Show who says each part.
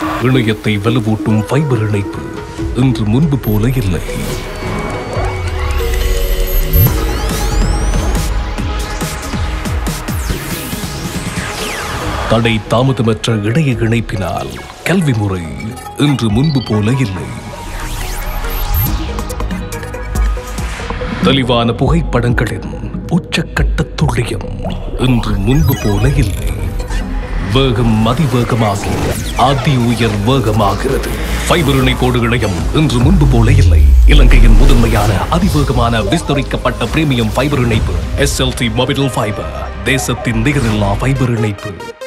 Speaker 1: இணையத்தை வலுவூட்டும் ஃபைபர் இணைப்பு இன்று முன்பு போல இல்லை தடை தாமதமற்ற இணைய இணைப்பினால் கல்வி முறை இன்று முன்பு போல இல்லை தெளிவான புகைப்படங்களின் உச்சக்கட்ட துல்லியம் இன்று முன்பு போல இல்லை வேகம் அதிவேகமாகி அதி உயர் வேகமாகிறது ஃபைபர் இணைப்போடு இணையம் இன்று முன்பு போல இல்லை இலங்கையின் முதன்மையான அதிவேகமான விஸ்தரிக்கப்பட்ட பிரீமியம் ஃபைபர் இணைப்பு எஸ்எல்டி மொபிட்டல் ஃபைபர் தேசத்தின் நிகரில்லா ஃபைபர் இணைப்பு